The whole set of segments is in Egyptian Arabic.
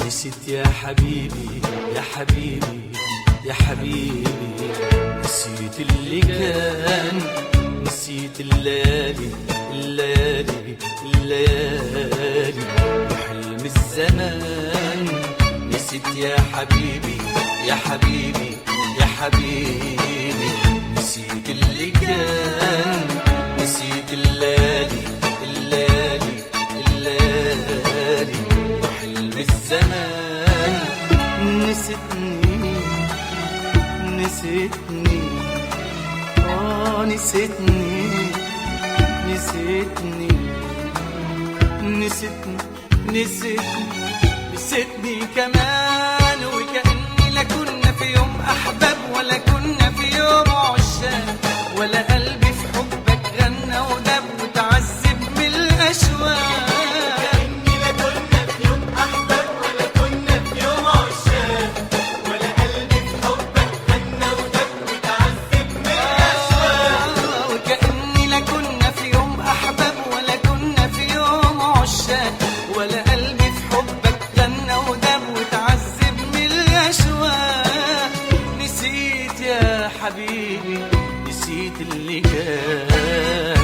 نسيت يا حبيبي يا حبيبي يا حبيبي نسيت اللي كان نسيت الليالي الليالي الليالي وحلم الزمان نسيت يا حبيبي يا حبيبي يا حبيبي نسيت اللي كان نسيت الليالي الليالي الليالي وحلم الزمان نسيتني نسيتني اه نسيتني نسيتني نسيتني نسيتني نسيتني كمان وكأني لا كنا في يوم أحباب ولا كنا في يوم عشاق ولا قلبي في حبك غنى ودب وتعذب من الأشواق كأني لا كنا في يوم أحباب ولا كنا في يوم عشاق ولا قلبي في حبك غنى ودب وتعذب من الأشواق وكأني لا كنا في يوم أحباب ولا كنا في يوم عشاق ولا قلبي في حبك غنى ودب وتعذب من الأشواق نسيت يا حبيبي نسيت اللي كان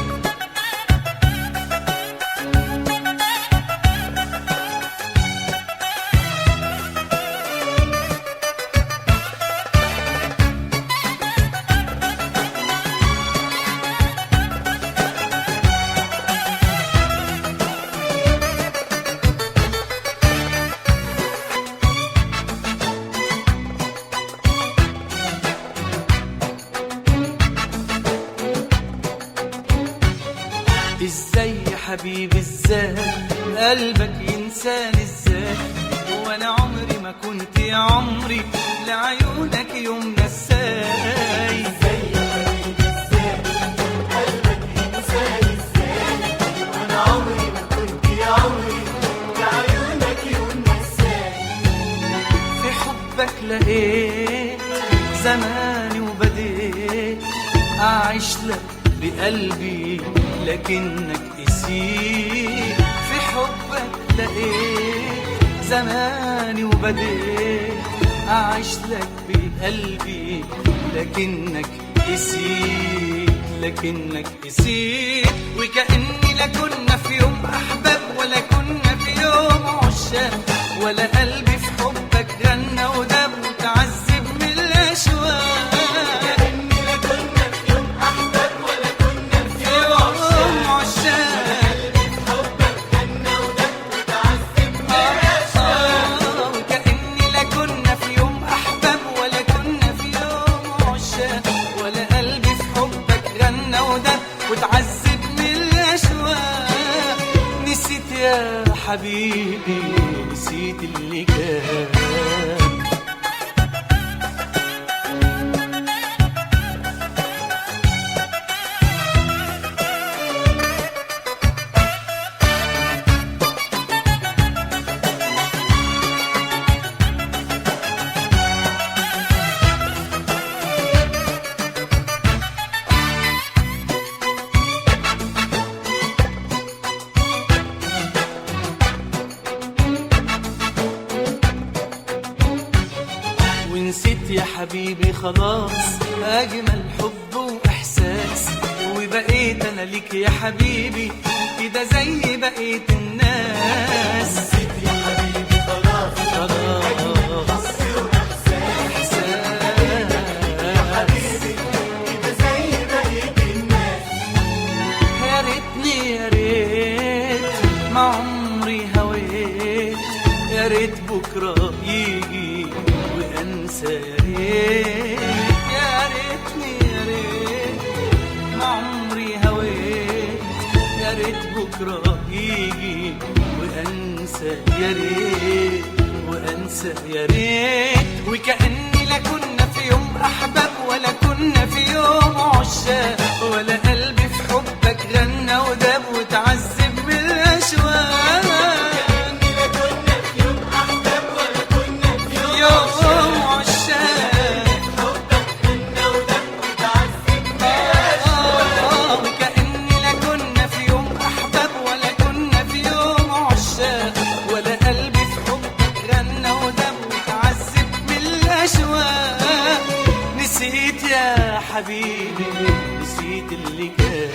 ازاي يا حبيبي ازاي قلبك ينساني ازاي وانا عمري ما كنت يا عمري لعيونك يوم نساي ازاي يا حبيبي ازاي قلبك ينساني ازاي وانا عمري ما كنت يا عمري لعيونك يوم نساني في حبك لقيت زماني وبديت أعيش لك بقلبي لكنك نسيت في حبك لقيت زماني وبديت أعيش لك بقلبي لكنك نسيت لكنك نسيت وكأني لا كنا في يوم أحباب ولا كنا في يوم عشاق ولا قلبي في حبك غنى ودب وتعذب من الأشواق كأني لا كنا في يوم أحباب ولا كنا في في يوم يوم عشاق عشاق حبك غنى ودب وتعذب من الأشواق آه، وكأني لا كنا في يوم أحباب ولا كنا في يوم عشاق ولا قلبي في حبك غنى ودب وتعذب من الأشواق نسيت يا حبيبي نسيت اللي كان ونسيت يا حبيبي خلاص أجمل حب وإحساس وبقيت أنا ليك يا حبيبي كده زي بقية الناس نسيت يا حبيبي خلاص خلاص إحساس حبيبي كده زي بقية الناس يا ريتني يا ريت ما عمري هويت يا ريت بكرة يجي وأنسى يا ريت يا ريتني يا ريت ما عمري هويت يا ريت بكرة يجي وأنسى يا ريت وأنسى يا ريت وكأني لا كنا في يوم أحباب ولا كنا في يوم عشاق ولا قلبي في حبك غنى وداب وتعذب من الأشواق كأني لا كنا في يوم أحباب ولا كنا في يوم يوم عشاق حبك غنى ودب وتعذب من الأشواق آه، وكأني لا كنا في يوم أحباب ولا كنا في يوم عشاق ولا قلبي في حبك غنى حبيبي نسيت اللي كان